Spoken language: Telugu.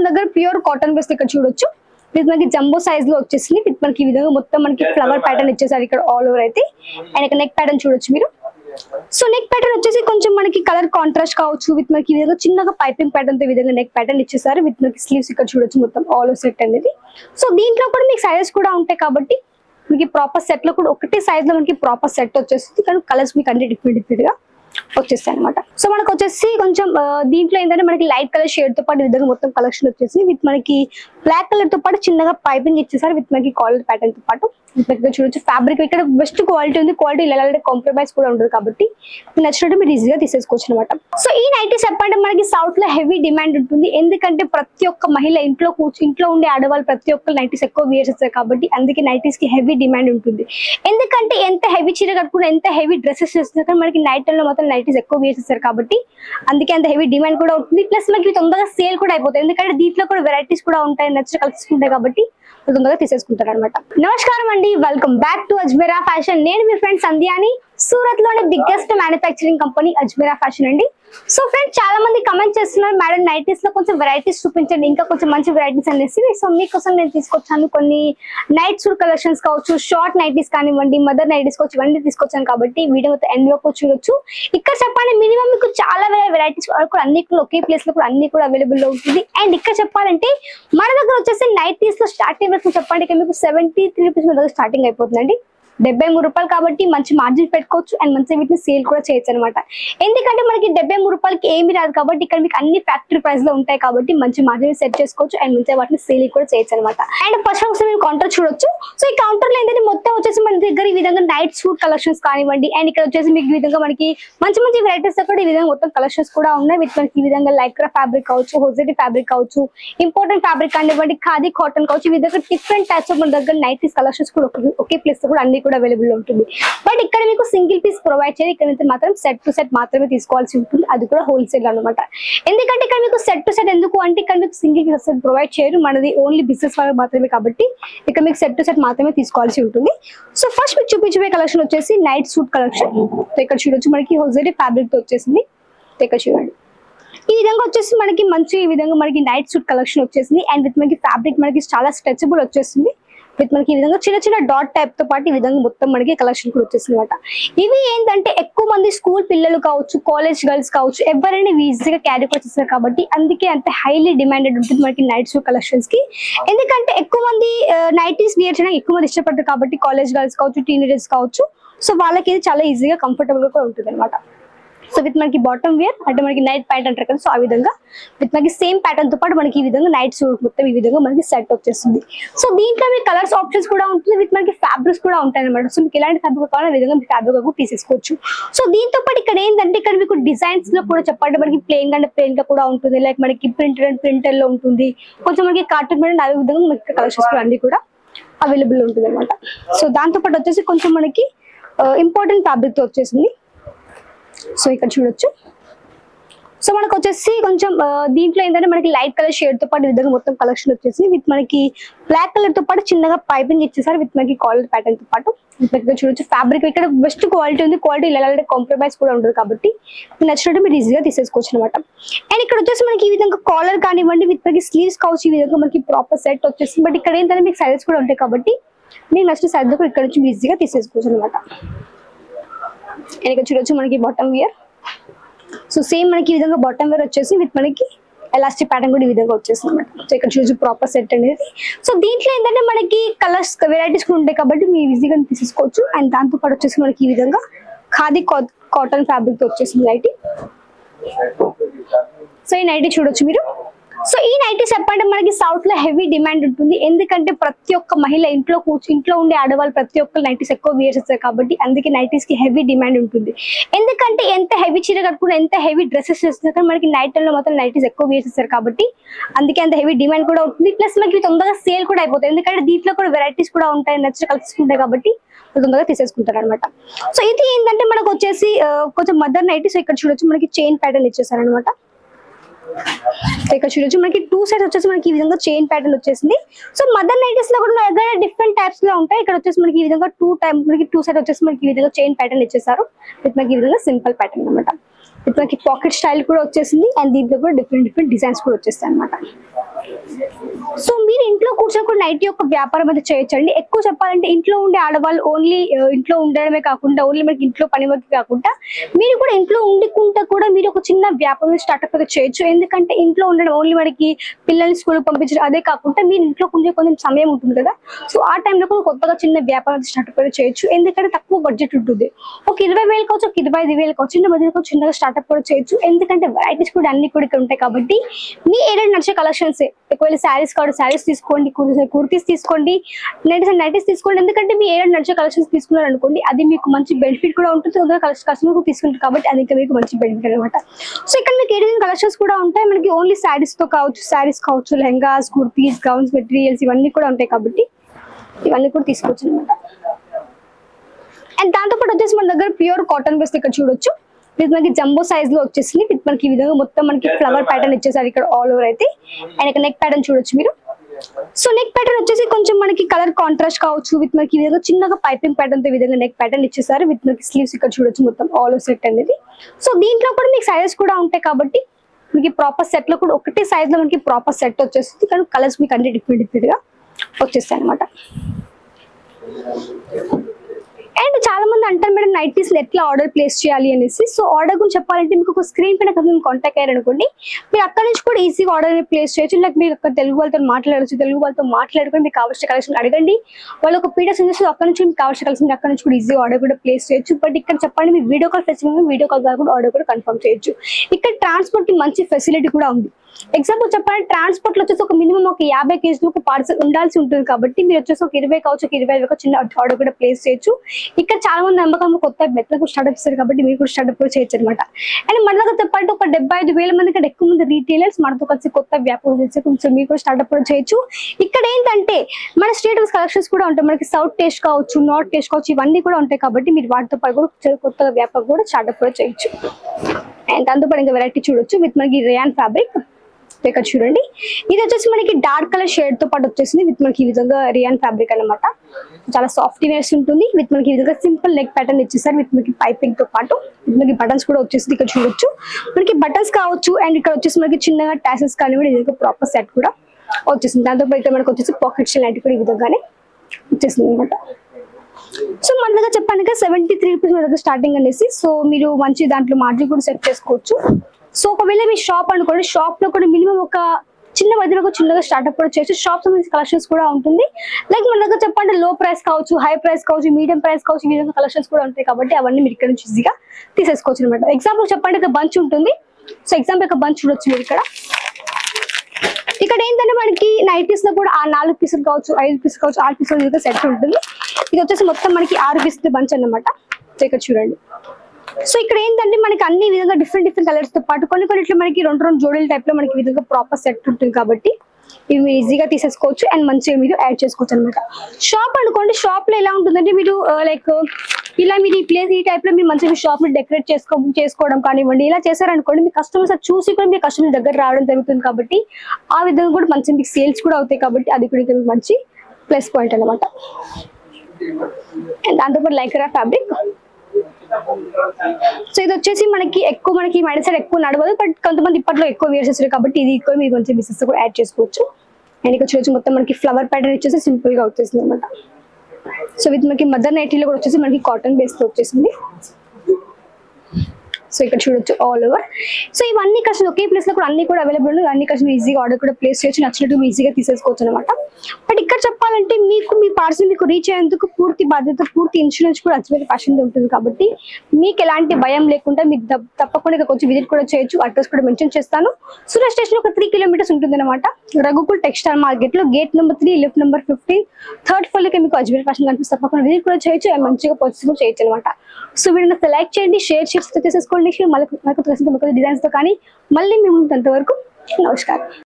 దగ్గర ప్యూర్ కాటన్ బేస్ ఇక్కడ చూడొచ్చు ఇది మనకి జంబో సైజ్ లో వచ్చేసింది విత్ మనకి ఈ విధంగా మొత్తం మనకి ఫ్లవర్ ప్యాటర్న్ ఇచ్చేసారు ఇక్కడ ఆల్ ఓవర్ అయితే అండ్ ఇక్కడ నెక్ ప్యాటర్న్ చూడొచ్చు మీరు సో నెక్ ప్యాటర్న్ వచ్చేసి కొంచెం మనకి కలర్ కాంట్రాస్ట్ కావచ్చు విత్ మనకి ఈ విధంగా చిన్నగా పైపింగ్ ప్యాటర్న్ తో ఈ విధంగా నెక్ ప్యాటర్న్ ఇచ్చేసారు విత్ మనకి స్లీవ్స్ ఇక్కడ చూడొచ్చు మొత్తం ఆల్ ఓవర్ సెట్ అనేది సో దీంట్లో కూడా మీకు సైజెస్ కూడా ఉంటాయి కాబట్టి మనకి ప్రాపర్ సెట్ లో కూడా ఒకటే సైజ్ లో మనకి ప్రాపర్ సెట్ వచ్చేస్తుంది కానీ కలర్స్ మీకు అన్ని డిఫరెంట్ డిఫరెంట్ గా వచ్చేస్తాయి అనమాట సో మనకు వచ్చేసి కొంచెం ఆ, దీంట్లో ఏంటంటే మనకి లైట్ కలర్ షేడ్ తో పాటు ఈ విధంగా మొత్తం కలెక్షన్ వచ్చేసి విత్ మనకి బ్లాక్ కలర్ తో పాటు చిన్నగా పైపింగ్ ఇచ్చేసారు విత్ మనకి కాలర్ ప్యాటర్న్ తో పాటు ఇక్కడ చూడొచ్చు ఫ్యాబ్రిక్ ఇక్కడ బెస్ట్ క్వాలిటీ ఉంది క్వాలిటీ ఇలా కాంప్రమైజ్ కూడా ఉంటుంది కాబట్టి మీకు నచ్చినట్టు మీరు ఈజీగా తీసేసుకోవచ్చు అనమాట సో ఈ నైటీ చెప్పంటే మనకి సౌత్ లో హెవీ డిమాండ్ ఉంటుంది ఎందుకంటే ప్రతి ఒక్క మహిళ ఇంట్లో కూర్చు ఇంట్లో ఉండే ఆడవాళ్ళు ప్రతి ఒక్కరు నైటీస్ ఎక్కువ వేర్ చేస్తారు కాబట్టి అందుకే నైటీస్ కి హెవీ డిమాండ్ ఉంటుంది ఎందుకంటే ఎంత హెవీ చీర కట్టుకుని ఎంత హెవీ డ్రెస్సెస్ చేస్తున్నా కానీ మనకి నైట్ లో మాత్రం నైటీస్ ఎక్కువ వేర్ చేస్తారు కాబట్టి అందుకే అంత హెవీ డిమాండ్ కూడా ఉంటుంది ప్లస్ మనకి ఇవి తొందరగా సేల్ కూడా అయిపోతాయి ఎందుకంటే దీంట్లో కూడా వెరైటీస్ కూడా ఉంటాయి నచ్చిన కలర్స్ ఉంటాయి కాబట్టి వాళ్ళు తొందరగా తీసేసుకుంటారు అనమాట నమస్కారం అండి welcome back to Ajmera fashion నేను మీ ఫ్రెండ్ సంధ్యాని సూరత్ లోని biggest manufacturing company Ajmera fashion అండి సో ఫ్రెండ్స్ చాలా మంది కమెంట్ చేస్తున్నారు మేడం నైటీస్ లో కొంచెం వెరైటీస్ చూపించండి ఇంకా కొంచెం మంచి వెరైటీస్ అనేసి సో మీకోసం నేను తీసుకొచ్చాను కొన్ని నైట్ సూట్ కలెక్షన్స్ కావచ్చు షార్ట్ నైటీస్ కానివ్వండి మదర్ నైటీస్ కావచ్చు ఇవన్నీ తీసుకొచ్చాను కాబట్టి వీడియో ఎండ్ వరకు చూడొచ్చు ఇక్కడ చెప్పండి మినిమం మీకు చాలా వేరే వెరైటీస్ కూడా అన్ని కూడా ఒకే ప్లేస్ లో కూడా అన్ని కూడా అవైలబుల్ లో ఉంటుంది అండ్ ఇక్కడ చెప్పాలంటే మన దగ్గర వచ్చేసి నైటీస్ లో స్టార్టింగ్ వరకు చెప్పండి ఇక్కడ మీకు సెవెంటీ త్రీ రూపీస్ మన దగ్గర స్టార్టింగ్ అయిపోతుందండి డెబ్బై మూడు రూపాయలు కాబట్టి మంచి మార్జిన్ పెట్టుకోవచ్చు అండ్ మంచి వీటిని సేల్ కూడా చేయొచ్చు అనమాట ఎందుకంటే మనకి డెబ్బై మూడు రూపాయలకి ఏమి రాదు కాబట్టి ఇక్కడ మీకు అన్ని ఫ్యాక్టరీ ప్రైస్ లో ఉంటాయి కాబట్టి మంచి మార్జిన్ సెట్ చేసుకోవచ్చు అండ్ మంచిగా వాటిని సేల్ కూడా చేయొచ్చు అనమాట అండ్ ఫస్ట్ ఒకసారి మీరు కౌంటర్ చూడొచ్చు సో ఈ కౌంటర్ లో ఏంటంటే మొత్తం వచ్చేసి మన దగ్గర ఈ విధంగా నైట్ సూట్ కలెక్షన్స్ కానివ్వండి అండ్ ఇక్కడ వచ్చేసి మీకు ఈ విధంగా మనకి మంచి మంచి వెరైటీస్ కూడా ఈ విధంగా మొత్తం కలెక్షన్స్ కూడా ఉన్నాయి విత్ మనకి ఈ విధంగా లైక్రా ఫ్యాబ్రిక్ కావచ్చు హోజెటీ ఫ్యాబ్రిక్ కావచ్చు ఇంపార్టెంట్ ఫ్యాబ్రిక్ కానివ్వండి ఖాదీ కాటన్ కావచ్చు ఈ విధంగా డిఫరెంట్ టైప్స్ ఆఫ్ మన దగ్గర నైటీస్ కలెక్షన్స్ కూడా ఒకే- ఒకే ప్లేస్ లో కూడా అన్ని కూడా అవైలబుల్ ఉంటుంది బట్ ఇక్కడ మీకు సింగిల్ పీస్ ప్రొవైడ్ చేయాలి ఇక్కడ నుంచి మాత్రం సెట్ టు సెట్ మాత్రమే తీసుకోవాల్సి ఉంటుంది అది కూడా హోల్సేల్ అన్నమాట ఎందుకంటే ఇక్కడ మీకు సెట్ టు సెట్ ఎందుకు అంటే ఇక్కడ మీకు సింగిల్ పీస్ సెట్ ప్రొవైడ్ చేయరు మనది ఓన్లీ బిజినెస్ వాళ్ళకి మాత్రమే కాబట్టి ఇక్కడ మీకు సెట్ టు సెట్ మాత్రమే తీసుకోవాల్సి ఉంటుంది సో ఫస్ట్ మీకు చూపించే కలెక్షన్ వచ్చేసి నైట్ సూట్ కలెక్షన్ సో ఇక్కడ చూడొచ్చు మనకి హోజరీ ఫ్యాబ్రిక్ తో వచ్చేసింది సో ఇక్కడ చూడండి ఈ విధంగా వచ్చేసి మనకి మంచి ఈ విధంగా మనకి నైట్ సూట్ కలెక్షన్ వచ్చేసింది అండ్ విత్ మనకి ఫ్యాబ్రిక్ మనకి చాలా స్ట్రెచబుల్ వచ్చేసింది విత్ మనకి ఈ విధంగా చిన్న చిన్న డాట్ టైప్ తో పాటు ఈ విధంగా మొత్తం మనకి కలెక్షన్ కూడా వచ్చేసింది అనమాట ఇవి ఏంటంటే ఎక్కువ మంది స్కూల్ పిల్లలు కావచ్చు కాలేజ్ గర్ల్స్ కావచ్చు ఎవరైనా ఈజీగా క్యారీ వచ్చేస్తారు కాబట్టి అందుకే అంత హైలీ డిమాండెడ్ ఉంటుంది మనకి నైట్ సూట్ కలెక్షన్స్ కి ఎందుకంటే ఎక్కువ మంది నైటీస్ వేర్ చేయడానికి ఎక్కువ మంది ఇష్టపడతారు కాబట్టి కాలేజ్ గర్ల్స్ కావచ్చు టీనేజర్స్ కావచ్చు సో వాళ్ళకి ఇది చాలా ఈజీగా కంఫర్టబుల్ గా కూడా ఉంటుంది అనమాట సో విత్ మనకి బాటమ్ వేర్ అంటే మనకి నైట్ ప్యాంట్ అంటారు కదా సో ఆ విధంగా విత్ మనకి సేమ్ ప్యాటర్న్ తో పాటు మనకి ఈ విధంగా నైట్ సూట్ మొత్తం ఈ విధంగా మనకి సెట్ వచ్చేస్తుంది సో దీంట్లో మీకు కలర్స్ ఆప్షన్స్ కూడా ఉంటుంది విత్ మనకి ఫ్యాబ్రిక్స్ కూడా ఉంటాయి అనమాట సో మీకు ఎలాంటి ఫ్యాబ్రిక్ కావాలో ఆ విధంగా మీకు ఫ్యాబ్రిక్ కూడా తీసేసుకోవచ్చు సో దీంతో పాటు ఇక్కడ ఏంటంటే ఇక్కడ మీకు డిజైన్స్ లో కూడా చెప్పండి మనకి ప్లెయిన్ అంటే ప్లెయిన్ గా కూడా ఉంటుంది లైక్ మనకి ప్రింటెడ్ అండ్ ప్రింటర్ లో ఉంటుంది కొంచెం మనకి కార్టూన్ ప్రింట్ అదే విధంగా మనకి కలెక్షన్స్ కూడా అన్ని కూడా అవైలబుల్ ఉంటుంది అనమాట సో దాంతో పాటు వచ్చేసి కొంచెం మనకి ఇంపార్టెంట్ ఫ్యాబ్రిక్ తో వచ్చేసింది సో ఇక్కడ చూడొచ్చు సో మనకు వచ్చేసి కొంచెం ఆ, దీంట్లో ఏంటంటే మనకి లైట్ కలర్ షేడ్ తో పాటు ఈ విధంగా మొత్తం కలెక్షన్ వచ్చేసి విత్ మనకి బ్లాక్ కలర్ తో పాటు చిన్నగా పైపింగ్ ఇచ్చేసారు విత్ మనకి కాలర్ ప్యాటర్న్ తో పాటు విత్ ఇక్కడ చూడొచ్చు ఫ్యాబ్రిక్ ఇక్కడ బెస్ట్ క్వాలిటీ ఉంది క్వాలిటీ ఇలా కాంప్రమైజ్ కూడా ఉంటుంది కాబట్టి మీకు నచ్చినట్టు మీరు ఈజీగా తీసేసుకోవచ్చు అనమాట అండ్ ఇక్కడ వచ్చేసి మనకి ఈ విధంగా కాలర్ కానివ్వండి విత్ మనకి స్లీవ్స్ కావచ్చు ఈ విధంగా మనకి ప్రాపర్ సెట్ వచ్చేసి బట్ ఇక్కడ ఏంటంటే మీకు సైజెస్ కూడా ఉంటాయి కాబట్టి మీకు నచ్చిన సైజ్ కూడా ఇక్కడ నుంచి ఈజీగా తీసేసుకోవచ్చు అనమాట అండ్ ఇక్కడ చూడొచ్చు మనకి బాటమ్ వేర్ సో సేమ్ మనకి ఈ విధంగా బాటమ్ వేర్ వచ్చేసి విత్ మనకి ఎలాస్టిక్ ప్యాటర్న్ కూడా ఈ విధంగా వచ్చేసింది అనమాట సో ఇక్కడ చూసి ప్రాపర్ సెట్ అనేది సో దీంట్లో ఏంటంటే మనకి కలర్స్ వెరైటీస్ కూడా ఉంటాయి కాబట్టి మీరు ఈజీగా తీసుకోవచ్చు అండ్ దాంతో పాటు వచ్చేసి మనకి ఈ విధంగా ఖాదీ కాటన్ ఫ్యాబ్రిక్ తో వచ్చేసింది నైటీ సో ఈ నైటీ చూడొచ్చు మీరు సో ఈ నైటీ చెప్పంటే మనకి సౌత్ లో హెవీ డిమాండ్ ఉంటుంది ఎందుకంటే ప్రతి ఒక్క మహిళ ఇంట్లో కూర్చు ఇంట్లో ఉండే ఆడవాళ్ళు ప్రతి ఒక్కరు నైటీస్ ఎక్కువ వేర్ చేస్తారు కాబట్టి అందుకే నైటీస్ కి హెవీ డిమాండ్ ఉంటుంది ఎందుకంటే ఎంత హెవీ చీర కట్టుకుని ఎంత హెవీ డ్రెస్సెస్ చేస్తున్నా కానీ మనకి నైట్ లో మాత్రం నైటీస్ ఎక్కువ వేర్ చేస్తారు కాబట్టి అందుకే అంత హెవీ డిమాండ్ కూడా ఉంటుంది ప్లస్ మనకి ఇవి తొందరగా సేల్ కూడా అయిపోతాయి ఎందుకంటే దీంట్లో కూడా వెరైటీస్ కూడా ఉంటాయి నచ్చిన కలర్స్ ఉంటాయి కాబట్టి వాళ్ళు తొందరగా తీసేసుకుంటారు అనమాట సో ఇది ఏంటంటే మనకు వచ్చేసి ఆ, కొంచెం మదర్ నైటీ సో ఇక్కడ చూడొచ్చు మనకి చైన్ ప్యాటర్న్ ఇచ్చేసారు అనమాట సో ఇక్కడ చూడొచ్చు మనకి టూ సైడ్స్ వచ్చేసి మనకి ఈ విధంగా చైన్ ప్యాటర్న్ వచ్చేసింది సో మదర్ నైటీస్ లో కూడా మన దగ్గర డిఫరెంట్ టైప్స్ లో ఉంటాయి ఇక్కడ వచ్చేసి మనకి ఈ విధంగా టూ టైప్ మనకి టూ సైడ్ వచ్చేసి మనకి ఈ విధంగా చైన్ ప్యాటర్న్ ఇచ్చేసారు విత్ మనకి ఈ విధంగా సింపుల్ ప్యాటర్న్ అనమాట విత్ మనకి పాకెట్ స్టైల్ కూడా వచ్చేసింది అండ్ దీంట్లో కూడా డిఫరెంట్ డిఫరెంట్ డిజైన్స్ కూడా వచ్చేస్తాయి అనమాట సో మీరు ఇంట్లో కూర్చొని కూడా నైట్ యొక్క వ్యాపారం అయితే చేయొచ్చండి ఎక్కువ చెప్పాలంటే ఇంట్లో ఉండే ఆడవాళ్ళు ఓన్లీ ఇంట్లో ఉండడమే కాకుండా ఓన్లీ మనకి ఇంట్లో పని వరకు కాకుండా మీరు కూడా ఇంట్లో ఉండుకుంటా కూడా మీరు ఒక చిన్న వ్యాపారం స్టార్ట్అప్ అయితే చేయొచ్చు ఎందుకంటే ఇంట్లో ఉండడం ఓన్లీ మనకి పిల్లల్ని స్కూల్ పంపించడం అదే కాకుండా మీరు ఇంట్లో కొంచెం కొంచెం సమయం ఉంటుంది కదా సో ఆ టైంలో కూడా కొత్తగా చిన్న వ్యాపారం స్టార్ట్అప్ అయితే చేయొచ్చు ఎందుకంటే తక్కువ బడ్జెట్ ఉంటుంది ఒక ఇరవై వేలు కావచ్చు ఒక ఇరవై ఐదు వేలు కావచ్చు చిన్న బడ్జెట్ చిన్నగా స్టార్ట్అప్ కూడా చేయొచ్చు ఎందుకంటే వెరైటీస్ కూడా అన్ని కూడా ఇక్కడ ఉంటాయి కాబట్టి మీ ఏరియా నడిచే కలెక్షన్స్ ఒకవేళ శారీస్ కావాలి శారీస్ తీసుకోండి కుర్తీస్ తీసుకోండి నైటీస్ నైటీస్ తీసుకోండి ఎందుకంటే మీ ఏరియా నడిచే కలెక్షన్స్ తీసుకున్నారు అనుకోండి అది మీకు మంచి బెనిఫిట్ కూడా ఉంటుంది తొందరగా కస్టమర్ తీసుకుంటారు కాబట్టి అది ఇంకా మీకు మంచి బెనిఫిట్ అనమాట సో ఇక్కడ మీకు ఏరియా కలెక్షన్స్ కూడా ఉంటాయి మనకి ఓన్లీ శారీస్ తో కావచ్చు శారీస్ కావచ్చు లెహంగాస్ కుర్తీస్ గౌన్స్ మెటీరియల్స్ ఇవన్నీ కూడా ఉంటాయి కాబట్టి ఇవన్నీ కూడా తీసుకోవచ్చు అనమాట అండ్ దాంతో పాటు వచ్చేసి మన దగ్గర ప్యూర్ కాటన్ బేస్ ఇక్కడ చూడొచ్చు ఇది మనకి జంబో సైజ్ లో వచ్చేసింది విత్ మనకి ఈ విధంగా మొత్తం మనకి ఫ్లవర్ ప్యాటర్న్ ఇచ్చేసారు ఇక్కడ ఆల్ ఓవర్ అయితే అండ్ ఇక్కడ నెక్ ప్యాటర్న్ చూడొచ్చు మీరు సో నెక్ ప్యాటర్న్ వచ్చేసి కొంచెం మనకి కలర్ కాంట్రాస్ట్ కావచ్చు విత్ మనకి ఈ విధంగా చిన్నగా పైపింగ్ ప్యాటర్న్ తో ఈ విధంగా నెక్ ప్యాటర్న్ ఇచ్చేసారు విత్ మనకి స్లీవ్స్ ఇక్కడ చూడొచ్చు మొత్తం ఆల్ ఓవర్ సెట్ అనేది సో దీంట్లో కూడా మీకు సైజెస్ కూడా ఉంటాయి కాబట్టి మీకు ప్రాపర్ సెట్ లో కూడా ఒకటే సైజ్ లో మనకి ప్రాపర్ సెట్ వచ్చేస్తుంది కానీ కలర్స్ మీకు అన్ని డిఫరెంట్ డిఫరెంట్ గా వచ్చేస్తాయి అనమాట అండ్ చాలా మంది అంటారు మేడం నైటీస్ ఎట్లా ఆర్డర్ ప్లేస్ చేయాలి అనేసి సో ఆర్డర్ గురించి చెప్పాలంటే మీకు ఒక స్క్రీన్ పైన కనుక కాంటాక్ట్ అయ్యారు అనుకోండి మీరు అక్కడ నుంచి కూడా ఈజీగా ఆర్డర్ ప్లేస్ చేయొచ్చు లేక మీరు అక్కడ తెలుగు వాళ్ళతో మాట్లాడచ్చు తెలుగు వాళ్ళతో మాట్లాడుకొని మీకు కావాల్సిన కలెక్షన్ అడగండి వాళ్ళు ఒక పీడిఎఫ్ చేసి అక్కడ నుంచి మీకు కావాల్సిన కలెక్షన్ అక్కడ నుంచి కూడా ఈజీగా ఆర్డర్ కూడా ప్లేస్ చేయొచ్చు బట్ ఇక్కడ చెప్పండి మీ video call facility video call ద్వారా కూడా ఆర్డర్ కూడా కన్ఫర్మ్ చేయొచ్చు ఇక్కడ ట్రాన్స్పోర్ట్ కి మంచి ఫెసిలిటీ కూడా ఉంది ఎగ్జాంపుల్ చెప్పాలంటే ట్రాన్స్పోర్ట్ లో వచ్చేసి ఒక మినిమం ఒక యాభై కేజీలు ఒక పార్సల్ ఉండాల్సి ఉంటుంది కాబట్టి మీరు వచ్చేసి ఒక ఇరవై కావచ్చు ఒక ఇరవై ఐదు ఒక చిన్న ఆర్డర్ కూడా ప్లేస్ చేయొచ్చు ఇక్కడ చాలా మంది నమ్మకం కొత్త మెత్తకు స్టార్ట్అప్ చేస్తారు కాబట్టి మీరు కూడా స్టార్ట్అప్ కూడా చేయొచ్చు అనమాట అండ్ మన దగ్గర చెప్పాలంటే ఒక డెబ్బై ఐదు వేల మంది ఇక్కడ ఎక్కువ మంది రీటైలర్స్ మనతో కలిసి కొత్త వ్యాపారం చేసి కొంచెం మీరు కూడా స్టార్ట్అప్ కూడా చేయొచ్చు ఇక్కడ ఏంటంటే మన స్టేట్ కలెక్షన్స్ కూడా ఉంటాయి మనకి సౌత్ టేస్ట్ కావచ్చు నార్త్ టేస్ట్ కావచ్చు ఇవన్నీ కూడా ఉంటాయి కాబట్టి మీరు వాటితో పాటు కూడా కొత్త- కొత్త వ్యాపారం కూడా స్టార్ట్అప్ కూడా చేయొచ్చు అండ్ దాంతో పాటు ఇంకా వెరైటీ చూడొచ్చు విత్ మనకి రేయాన్ ఫ్యాబ్రిక్ ఇక్కడ చూడండి ఇది వచ్చేసి మనకి డార్క్ కలర్ షేడ్ తో పాటు వచ్చేసింది విత్ మనకి ఈ విధంగా రియాన్ ఫ్యాబ్రిక్ అన్నమాట చాలా సాఫ్ట్నెస్ ఉంటుంది విత్ మనకి ఈ విధంగా సింపుల్ నెక్ ప్యాటర్న్ ఇచ్చేసారు విత్ మనకి పైపింగ్ తో పాటు విత్ మనకి బటన్స్ కూడా వచ్చేసింది ఇక్కడ చూడొచ్చు మనకి బటన్స్ కావచ్చు అండ్ ఇక్కడ వచ్చేసి మనకి చిన్నగా టాసెస్ కానివ్వండి ఇది ప్రాపర్ సెట్ కూడా వచ్చేసింది దాంతో పాటు ఇక్కడ మనకి వచ్చేసి పాకెట్స్ లాంటివి కూడా ఈ విధంగానే వచ్చేసింది అనమాట సో మన దగ్గర చెప్పాను కదా సెవెంటీ త్రీ రూపీస్ మన దగ్గర స్టార్టింగ్ అనేసి సో మీరు మంచి దాంట్లో మార్జిన్ కూడా సెట్ చేసుకోవచ్చు సో ఒకవేళ మీ షాప్ అనుకోండి షాప్ లో కూడా మినిమం ఒక చిన్న మధ్యలో ఒక చిన్నగా స్టార్ట్అప్ కూడా చేయొచ్చు షాప్ సంబంధించిన కలెక్షన్స్ కూడా ఉంటుంది లైక్ మన దగ్గర చెప్పండి లో ప్రైస్ కావచ్చు హై ప్రైస్ కావచ్చు మీడియం ప్రైస్ కావచ్చు ఈ విధంగా కలెక్షన్స్ కూడా ఉంటాయి కాబట్టి అవన్నీ మీరు ఇక్కడ నుంచి ఈజీగా తీసేసుకోవచ్చు అనమాట ఎగ్జాంపుల్ చెప్పండి ఒక బంచ్ ఉంటుంది సో ఎగ్జాంపుల్ ఒక బంచ్ చూడొచ్చు మీరు ఇక్కడ ఇక్కడ ఏంటంటే మనకి నైటీస్ లో కూడా ఆ నాలుగు పీసులు కావచ్చు ఐదు పీసులు కావచ్చు ఆరు పీసులు సెట్ ఉంటుంది ఇది వచ్చేసి మొత్తం మనకి ఆరు పీసుల బంచ్ అన్నమాట సో ఇక్కడ చూడండి సో ఇక్కడ ఏంటంటే మనకి అన్ని విధంగా డిఫరెంట్ డిఫరెంట్ కలర్స్ తో పాటు కొన్ని కొన్ని ఇట్లా మనకి రెండు రెండు జోడీల టైప్ లో మనకి ఈ విధంగా ప్రాపర్ సెట్ ఉంటుంది కాబట్టి ఇవి మీరు ఈజీగా తీసేసుకోవచ్చు అండ్ మంచిగా మీరు యాడ్ చేసుకోవచ్చు అనమాట షాప్ అనుకోండి షాప్ లో ఎలా ఉంటుందంటే మీరు లైక్ ఇలా మీరు ఈ ప్లేస్ ఈ టైప్ లో మీరు మంచిగా మీ షాప్ ని డెకరేట్ చేసుకో చేసుకోవడం కానివ్వండి ఇలా చేశారనుకోండి మీ కస్టమర్స్ అది చూసి కూడా మీ కస్టమర్ దగ్గర రావడం జరుగుతుంది కాబట్టి ఆ విధంగా కూడా మంచి మీకు సేల్స్ కూడా అవుతాయి కాబట్టి అది కూడా ఇక్కడ మంచి ప్లస్ పాయింట్ అనమాట అండ్ దాంతోపాటు లైక్రా ఫ్యాబ్రిక్ సో ఇది వచ్చేసి మనకి ఎక్కువ మనకి మెడిసిన్ ఎక్కువ నడవదు బట్ కొంతమంది ఇప్పట్లో ఎక్కువ వేర్ చేస్తారు కాబట్టి ఇది ఎక్కువ మీరు కొంచెం బిజినెస్ కూడా యాడ్ చేసుకోవచ్చు అండ్ ఇక్కడ చూడొచ్చు మొత్తం మనకి ఫ్లవర్ ప్యాటర్న్ వచ్చేసి సింపుల్ గా వచ్చేసింది అనమాట సో విత్ మనకి మదర్ నైటీలో కూడా వచ్చేసి మనకి కాటన్ బేస్ తో వచ్చేసింది సో ఇక్కడ చూడొచ్చు ఆల్ ఓవర్ సో ఇవన్నీ కస్టమర్ ఒకే ప్లేస్ లో కూడా అన్ని కూడా అవైలబుల్ ఉన్నాయి అన్ని కస్టమర్ ఈజీగా ఆర్డర్ కూడా ప్లేస్ చేయొచ్చు నచ్చినట్టు ఈజీగా తీసేసుకోవచ్చు అనమాట బట్ ఇక్కడ చెప్పాలంటే మీకు మీ పార్సల్ మీకు రీచ్ అయ్యేందుకు పూర్తి బాధ్యత పూర్తి ఇన్సూరెన్స్ కూడా అజ్మీర్ ఫ్యాషన్ ఉంటుంది కాబట్టి మీకు ఎలాంటి భయం లేకుండా మీకు దప్- తప్పకుండా ఇక్కడ కొంచెం విజిట్ కూడా చేయొచ్చు అడ్రస్ కూడా మెన్షన్ చేస్తాను సూరత్ స్టేషన్ ఒక త్రీ కిలోమీటర్స్ ఉంటుంది అనమాట రఘుకుల్ టెక్స్టైల్ మార్కెట్ లో gate number three lift number fifteen third floor లకి మీకు అజ్మీర్ ఫ్యాషన్ కనిపిస్తే తప్పకుండా విజిట్ కూడా చేయొచ్చు and మంచిగా పర్చేస్ కూడా చేయొచ్చు అనమాట సో వీడియో సెలెక్ట్ చేయండి షేర్ చేసి తీసేసుకోండి మళ్ళీ మళ్ళీ డిజైన్స్ తో కానీ మళ్ళీ మేము అంతవరకు నమస్కారం